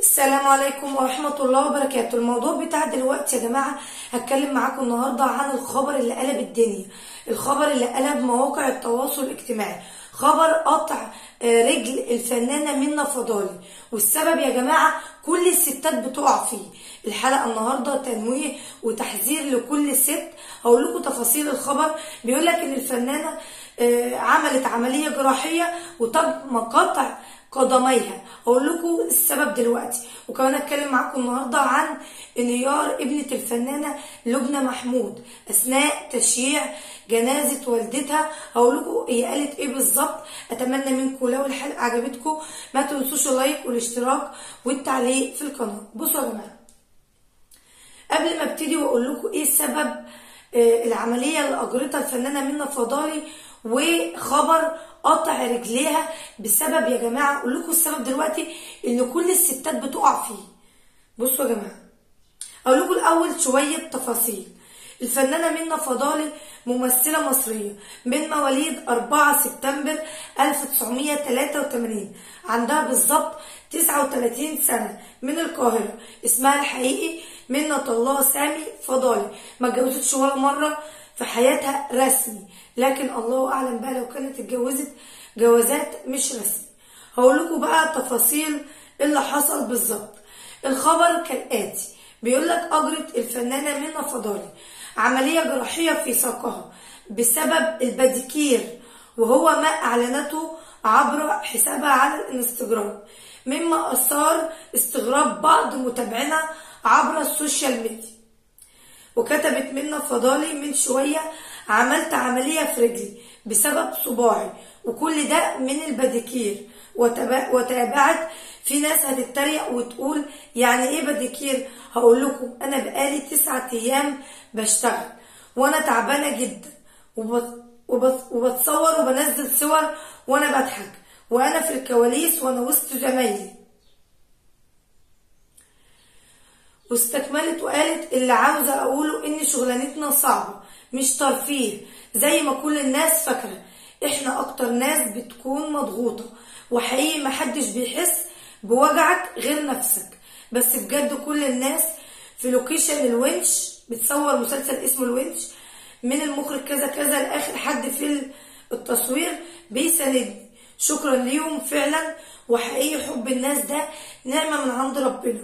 السلام عليكم ورحمة الله وبركاته الموضوع بتاع دلوقتي يا جماعة هتكلم معاكم النهاردة عن الخبر اللي قلب الدنيا الخبر اللي قلب مواقع التواصل الاجتماعي خبر قطع آه، رجل الفنانة منى فضالي والسبب يا جماعة كل الستات بتقع فيه الحلقة النهاردة تنويه وتحذير لكل ست هقول لكم تفاصيل الخبر بيقول لك ان الفنانة آه، عملت عملية جراحية وتم قطع قدميها اقول لكم السبب دلوقتي وكمان اتكلم معاكم النهارده عن انهيار ابنه الفنانه لبنى محمود اثناء تشييع جنازه والدتها هقول لكم هي قالت ايه بالظبط اتمنى منكم لو الحلقه عجبتكم ما تنسوش اللايك والاشتراك والتعليق في القناه بصوا يا جماعه قبل ما ابتدي واقول لكم ايه سبب آه، العمليه اللي اجرتها الفنانه منى فضالي وخبر قطع رجليها بسبب يا جماعه اقول لكم السبب دلوقتي ان كل الستات بتقع فيه بصوا يا جماعه اقول لكم الاول شويه تفاصيل الفنانه منى فضالي ممثله مصريه من مواليد 4 سبتمبر 1983 عندها بالظبط 39 سنه من القاهره اسمها الحقيقي منة الله سامي فضالي ما اتجوزتش ولا مره في حياتها رسمي لكن الله اعلم بقى لو كانت اتجوزت جوازات مش رسمي هقول لكم بقى تفاصيل اللي حصل بالظبط الخبر كالاتي بيقول لك اجرت الفنانه منى فضالي عمليه جراحيه في ساقها بسبب الباديكير وهو ما اعلنته عبر حسابها على الانستجرام مما اثار استغراب بعض متابعينها عبر السوشيال ميديا وكتبت منى فضالي من شوية عملت عملية في رجلي بسبب صباعي وكل ده من الباديكير وتابع- وتابعت في ناس هتتريق وتقول يعني ايه باديكير هقول لكم انا بقالي تسعة ايام بشتغل وانا تعبانة جدا وبت- وبت- وبتصور وبنزل صور وانا بضحك وانا في الكواليس وانا وسط زمايلي واستكملت وقالت اللي عاوزة أقوله إن شغلانتنا صعبة مش ترفيه زي ما كل الناس فاكرة إحنا أكتر ناس بتكون مضغوطة وحقيقي محدش بيحس بوجعك غير نفسك بس بجد كل الناس في لوكيشن الونش بتصور مسلسل اسمه الونش من المخرج كذا كذا لآخر حد في التصوير بيساندني شكرا ليهم فعلا وحقيقي حب الناس ده نعمة من عند ربنا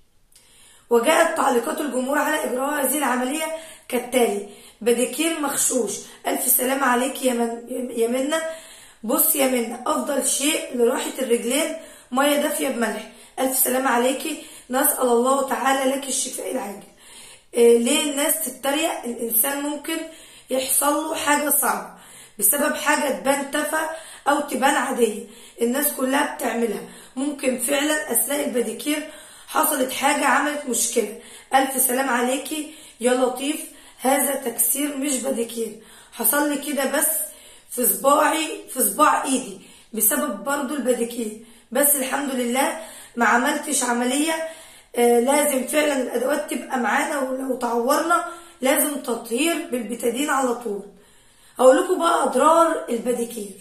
وجاءت تعليقات الجمهور على إجراء هذه العملية كالتالي بديكير مخشوش ألف سلام عليك يا, من يا منى بص يا منى أفضل شيء لراحة الرجلين مية دافية بملح ألف سلام عليكي نسأل الله تعالى لك الشفاء العاجل إيه ليه الناس تتريق الإنسان ممكن يحصل له حاجة صعبة بسبب حاجة تبان تافهة أو تبان عادية الناس كلها بتعملها ممكن فعلا أثناء البديكير حصلت حاجة عملت مشكلة ألف سلام عليكي يا لطيف هذا تكسير مش بديكير حصل لي كده بس في صباعي في صباع ايدي بسبب برضو البديكير بس الحمد لله ما عملتش عملية آه لازم فعلا الأدوات تبقى معانا ولو تعورنا لازم تطهير بالبتادين على طول هقول لكم بقى أضرار البديكير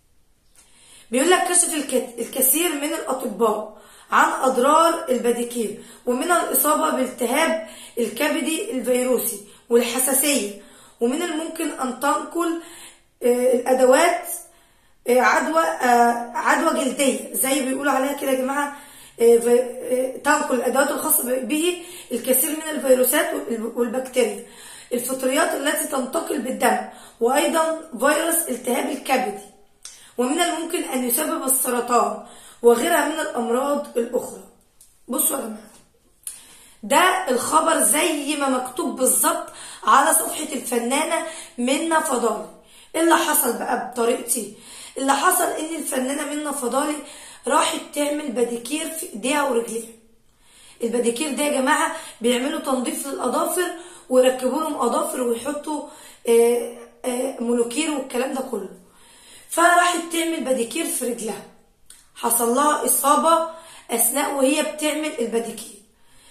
بيقول لك كشف الك- الكثير من الأطباء عن أضرار الباديكير ومنها الإصابة بالتهاب الكبدي الفيروسي والحساسية ومن الممكن أن تنقل آه، الأدوات آه، عدوى آه، عدوى جلدية زي بيقولوا عليها كده يا جماعة آه، في- آه، تنقل الأدوات الخاصة به الكثير من الفيروسات وال- والبكتيريا الفطريات التي تنتقل بالدم وأيضا فيروس التهاب الكبدي ومن الممكن أن يسبب السرطان وغيرها من الأمراض الأخرى بصوا يا جماعة ده الخبر زي ما مكتوب بالظبط على صفحة الفنانة منى فضالي إيه اللي حصل بقى بطريقتي اللي حصل ان الفنانة منى فضالي راحت تعمل بديكير في ايديها ورجليها الباديكير ده يا جماعة بيعملوا تنظيف للأظافر ويركبوا لهم أظافر ويحطوا آه، آه، مونوكير والكلام ده كله فراحت تعمل باديكير في رجلها حصل لها إصابة أثناء وهي بتعمل الباديكير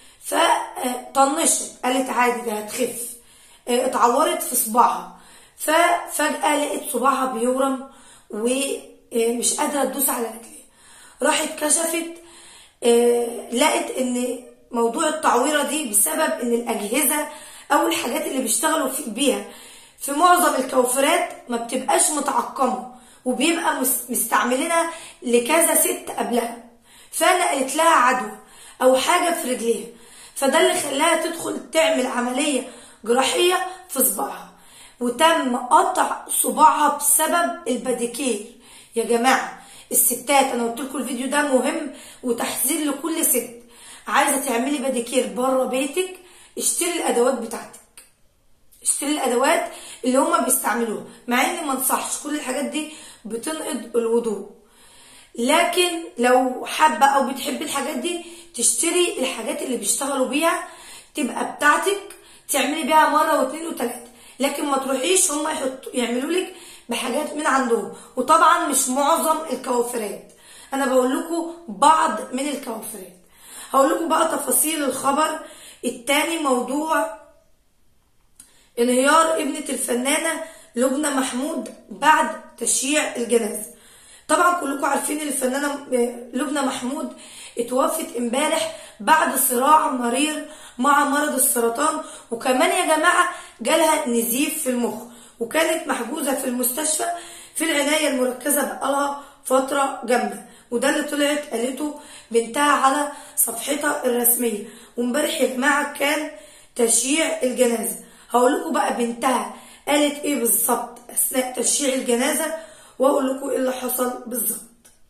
فطنشت قالت عادي ده هتخف آه، اتعورت في صباعها ففجأة لقيت صباعها بيورم ومش قادرة تدوس على رجليها راحت كشفت آه، لقت ان موضوع التعويرة دي بسبب ان الاجهزة او الحاجات اللي بيشتغلوا في- بيها في معظم الكوافيرات ما بتبقاش متعقمة وبيبقى مس- مستعملينها لكذا ست قبلها فنقلت لها عدوى او حاجة في رجليها فده اللي خلاها تدخل تعمل عملية جراحية في صباعها وتم قطع صباعها بسبب الباديكير يا جماعة الستات انا قلت لكم الفيديو ده مهم وتحذير لكل ست عايزة تعملي باديكير بره بيتك اشتري الادوات بتاعتك اشتري الادوات اللي هما بيستعملوها مع اني ما انصحش كل الحاجات دي بتنقض الوضوء لكن لو حابة او بتحبي الحاجات دي تشتري الحاجات اللي بيشتغلوا بيها تبقى بتاعتك تعملي بيها مرة واتنين وتلاتة لكن ما تروحيش هما يحطوا يعملوا لك بحاجات من عندهم وطبعا مش معظم الكوافيرات انا بقول لكم بعض من الكوافيرات هقول لكم بقى تفاصيل الخبر التاني موضوع انهيار ابنة الفنانة لبنى محمود بعد تشييع الجنازة طبعا كلكم عارفين ان الفنانة لبنى محمود اتوفت امبارح بعد صراع مرير مع مرض السرطان وكمان يا جماعة جالها نزيف في المخ وكانت محجوزة في المستشفى في العناية المركزة بقالها فترة جامدة وده اللي طلعت قالته بنتها على صفحتها الرسمية وامبارح يا جماعة كان تشييع الجنازة هقول لكم بقى بنتها قالت ايه بالظبط اثناء تشييع الجنازة واقول لكم ايه اللي حصل بالظبط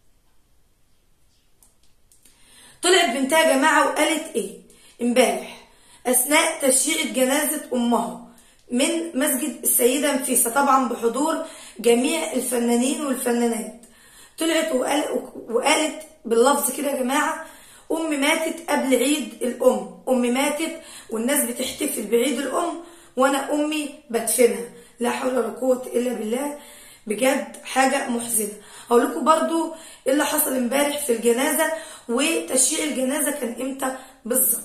طلعت بنتها يا جماعة وقالت ايه امبارح اثناء تشييع جنازة امها من مسجد السيدة نفيسة طبعا بحضور جميع الفنانين والفنانات طلعت وقال وقالت باللفظ كده يا جماعة أمي ماتت قبل عيد الأم أمي ماتت والناس بتحتفل بعيد الأم وأنا أمي بدفنها لا حول ولا قوة إلا بالله بجد حاجة محزنة هقول لكم برضو إيه اللي حصل امبارح في الجنازة وتشييع الجنازة كان إمتى بالظبط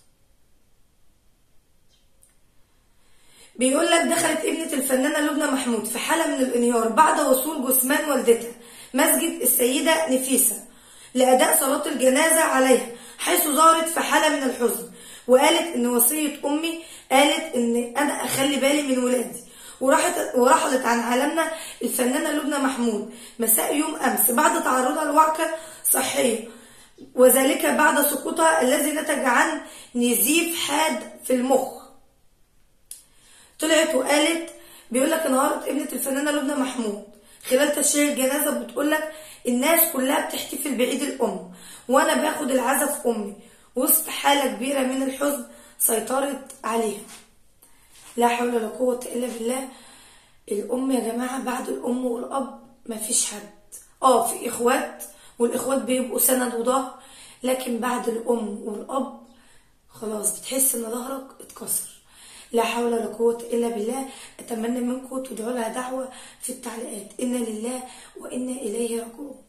بيقول لك دخلت ابنة الفنانة لبنى محمود في حالة من الانهيار بعد وصول جثمان والدتها مسجد السيدة نفيسة لأداء صلاة الجنازة عليها حيث ظهرت في حالة من الحزن وقالت إن وصية أمي قالت إن أنا أخلي بالي من ولادي وراحت ورحلت عن عالمنا الفنانة لبنى محمود مساء يوم أمس بعد تعرضها لوعكة صحية وذلك بعد سقوطها الذي نتج عن نزيف حاد في المخ طلعت وقالت بيقول لك انهارت ابنة الفنانة لبنى محمود خلال تشييع الجنازة بتقول لك الناس كلها بتحتفل بعيد الأم وأنا باخد العزا في أمي وسط حالة كبيرة من الحزن سيطرت عليها لا حول ولا قوة إلا بالله الأم يا جماعة بعد الأم والأب مفيش حد اه في إخوات والإخوات بيبقوا سند وظهر لكن بعد الأم والأب خلاص بتحس إن ظهرك اتكسر لا حول ولا قوة إلا بالله أتمنى منكم تدعوا لها دعوة في التعليقات إنا لله وإنا إليه راجعون